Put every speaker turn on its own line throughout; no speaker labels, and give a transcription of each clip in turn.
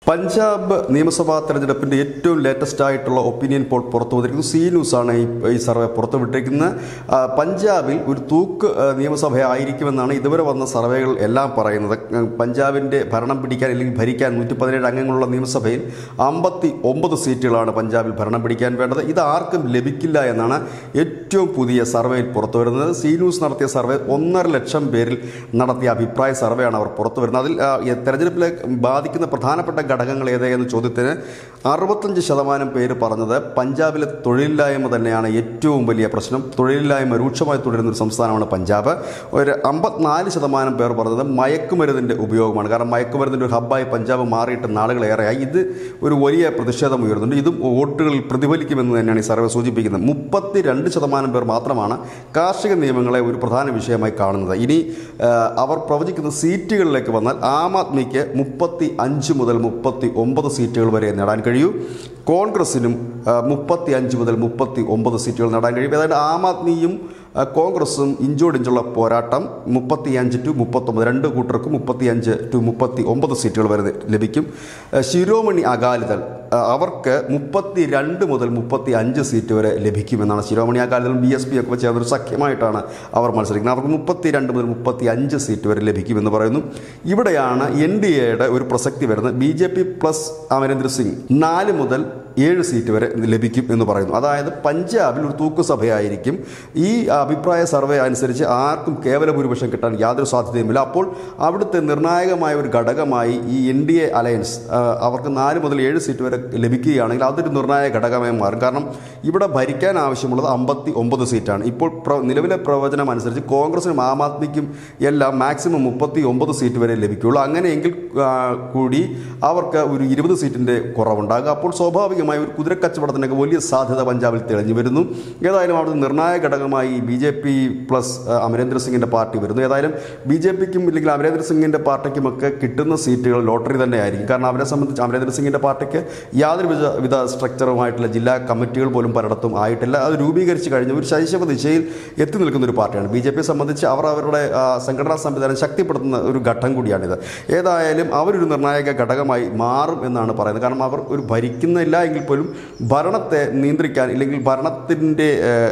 പഞ്ചാബ് നിയമസഭാ തെരഞ്ഞെടുപ്പിന്റെ ഏറ്റവും ലേറ്റസ്റ്റ് ആയിട്ടുള്ള ഒപ്പീനിയൻ പോൾ പുറത്തു വന്നിരിക്കുന്നു സി ന്യൂസാണ് ഈ ഈ സർവേ പുറത്തുവിട്ടിരിക്കുന്നത് ആ, പഞ്ചാബിൽ ഒരു തൂക്ക് ആ, നിയമസഭ ആയിരിക്കുമെന്നാണ് ഇതുവരെ വന്ന സർവേകൾ എല്ലാം പറയുന്നത് ഉം, പഞ്ചാബിന്റെ ഭരണം പിടിക്കാൻ അല്ലെങ്കിൽ ഭരിക്കാൻ നൂറ്റി പതിനേഴ് അംഗങ്ങളുള്ള നിയമസഭയിൽ അമ്പത്തി ഒമ്പത് സീറ്റുകളാണ് പഞ്ചാബിൽ ഭരണം പിടിക്കാൻ വേണ്ടത് ഇത് ആർക്കും ലഭിക്കില്ല എന്നാണ് ഏറ്റവും പുതിയ സർവേയിൽ പുറത്തു വരുന്നത് സി ന്യൂസ് നടത്തിയ സർവേ ഒന്നര ലക്ഷം പേരിൽ നടത്തിയ അഭിപ്രായ സർവേയാണ് അവർ പുറത്തു വരുന്നത് അതിൽ ആ, ഈ തെരഞ്ഞെടുപ്പിലെ ബാധിക്കുന്ന പ്രധാനപ്പെട്ട ഘടകങ്ങൾ ഏതെന്ന ചോദ്യത്തിന് അറുപത്തഞ്ച് ശതമാനം പേര് പറഞ്ഞത് പഞ്ചാബിലെ തൊഴിലില്ലായ്മ തന്നെയാണ് ഏറ്റവും വലിയ പ്രശ്നം തൊഴിലില്ലായ്മ രൂക്ഷമായി തുടരുന്ന ഒരു സംസ്ഥാനമാണ് പഞ്ചാബ് ഒരു അമ്പത്തിനാല് ശതമാനം പേർ പറഞ്ഞത് മയക്കുമരുന്നിൻ്റെ ഉപയോഗമാണ് കാരണം മയക്കുമരുന്നിൻ്റെ ഒരു ഹബ്ബായി പഞ്ചാബ് മാറിയിട്ട് നാളുകളേറെയായി ഇത് ഒരു വലിയ പ്രതിഷേധം ഉയർന്നുണ്ട് ഇതും വോട്ടുകളിൽ പ്രതിഫലിക്കുമെന്ന് തന്നെയാണ് ഈ സർവേ സൂചിപ്പിക്കുന്നത് മുപ്പത്തി രണ്ട് ശതമാനം പേർ മാത്രമാണ് കാർഷിക നിയമങ്ങളെ ഒരു പ്രധാന വിഷയമായി കാണുന്നത് ഇനി ആ, അവർ പ്രവചിക്കുന്ന സീറ്റുകളിലേക്ക് വന്നാൽ ആം ആദ്മിക്ക് മുപ്പത്തി അഞ്ച് മുതൽ മുപ്പത്തി ഒമ്പത് സീറ്റുകൾ വരെ നേടാൻ കഴിയൂ കോൺഗ്രസിനും മുപ്പത്തി അഞ്ച് മുതൽ മുപ്പത്തി ഒമ്പത് സീറ്റുകൾ നേടാൻ കഴിയും ഏതാണ്ട് ആം ആദ്മിയും ആ, കോൺഗ്രസും ഇഞ്ചോടിഞ്ചുള്ള പോരാട്ടം മുപ്പത്തിയഞ്ച് ടു മുപ്പത്തൊമ്പത് രണ്ട് കൂട്ടർക്കും മുപ്പത്തിയഞ്ച് ടു മുപ്പത്തി ഒമ്പത് സീറ്റുകൾ വരെ ലഭിക്കും ആ, ശിരോമണി അകാലിദൾ ആ, അവർക്ക് മുപ്പത്തി രണ്ട് മുതൽ മുപ്പത്തി അഞ്ച് സീറ്റ് വരെ ലഭിക്കുമെന്നാണ് ശിരോമണി അകാലിദളും ബി എസ് പി ഒക്കെ ചേർന്നൊരു സഖ്യമായിട്ടാണ് അവർ മത്സരിക്കുന്നത് അവർക്ക് മുപ്പത്തി രണ്ട് മുതൽ മുപ്പത്തി അഞ്ച് സീറ്റ് വരെ ലഭിക്കുമെന്ന് പറയുന്നു ഇവിടെയാണ് എൻ ഡി എയുടെ ഒരു പ്രസക്തി വരുന്നത് B J P plus Amarendra Singh നാല് മുതൽ ഏഴ് സീറ്റ് വരെ ലഭിക്കും എന്ന് പറയുന്നു അതായത് പഞ്ചാബിൽ ഒരു തൂക്കുസഭയായിരിക്കും ഈ അഭിപ്രായ സർവേ അനുസരിച്ച് ആർക്കും കേവല ഭൂരിപക്ഷം കിട്ടാൻ യാതൊരു സാധ്യതയുമില്ല അപ്പോൾ അവിടുത്തെ നിർണായകമായ ഒരു ഘടകമായി ഈ എൻ ഡി എ അലയൻസ് ആ, അവർക്ക് നാല് മുതൽ ഏഴ് സീറ്റ് വരെ ലഭിക്കുകയാണെങ്കിൽ അതൊരു നിർണായക ഘടകമായി മാറും കാരണം ഇവിടെ ഭരിക്കാൻ ആവശ്യമുള്ളത് അമ്പത്തി ഒമ്പത് സീറ്റാണ് ഇപ്പോൾ പ്ര- നിലവിലെ പ്രവചനം അനുസരിച്ച് കോൺഗ്രസിനും ആം ആദ്മിക്കും എല്ലാം മാക്സിമം മുപ്പത്തി ഒമ്പത് സീറ്റ് വരെ ലഭിക്കുകയുള്ളൂ അങ്ങനെയെങ്കിൽ ആ, കൂടി അവർക്ക് ഒരു ഇരുപത് സീറ്റിൻ്റെ കുറവുണ്ടാകും അപ്പോൾ സ്വാഭാവികമായി ഒരു കുതിരക്കച്ചവടത്തിനൊക്കെ വലിയ സാധ്യത പഞ്ചാബിൽ തെളിഞ്ഞു വരുന്നു ഏതായാലും അവിടെ നിർണായക ഘടകമായി ബി ജെ പി പ്ലസ് ആ, അമരേന്ദ്ര സിംഗിൻ്റെ പാർട്ടി വരുന്നു ഏതായാലും ബി ജെ പിക്കും ഇല്ലെങ്കിൽ അമരേന്ദ്ര സിംഗിൻ്റെ പാർട്ടിക്കുമൊക്കെ കിട്ടുന്ന സീറ്റുകൾ ലോട്ടറി തന്നെ ആയിരിക്കും കാരണം അവരെ സംബന്ധിച്ച് അമരേന്ദ്ര സിംഗിൻ്റെ പാർട്ടിക്ക് യാതൊരു വിധ വിധ സ്ട്രക്ചറുമായിട്ടുള്ള ജില്ലാ കമ്മിറ്റികൾ പോലും പലയിടത്തും ആയിട്ടില്ല അത് രൂപീകരിച്ച് കഴിഞ്ഞ ഒരു ശൈശവ ദിശയിൽ എത്തി നിൽക്കുന്ന ഒരു പാർട്ടിയാണ് ബി ജെ പിയെ സംബന്ധിച്ച് അവർ അവരുടെ ആ, സംഘടനാ സംവിധാനം ശക്തിപ്പെടുത്തുന്ന ഒരു ഘട്ടം കൂടിയാണിത് ഏതായാലും അവരൊരു നിർണായക ഘടകമായി മാറും എന്നാണ് പറയുന്നത് കാരണം അവർ ഒരു ഭരിക്കുന്നില്ല എങ്കിൽ പോലും ഭരണത്തെ നിയന്ത്രിക്കാൻ ഇല്ലെങ്കിൽ ഭരണത്തിൻ്റെ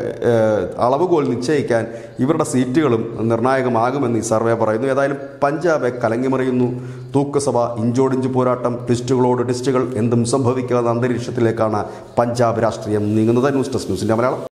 അളവുകോൽ നിശ്ചയിക്കാൻ ഇവരുടെ സീറ്റുകളും നിർണായകമാകുമെന്ന് ഈ സർവേ പറയുന്നു ഏതായാലും പഞ്ചാബെ കലങ്ങിമറിയുന്നു തൂക്കസഭ ഇഞ്ചോടിഞ്ച് പോരാട്ടം ടെസ്റ്റുകളോട് ടെസ്റ്റുകൾ എന്തും സംഭവിക്കാവുന്ന അന്തരീക്ഷത്തിലേക്കാണ് പഞ്ചാബ് രാഷ്ട്രീയം നീങ്ങുന്നത് ന്യൂസ് ഡെസ്ക് ന്യൂസിൻ്റെ മലയാളം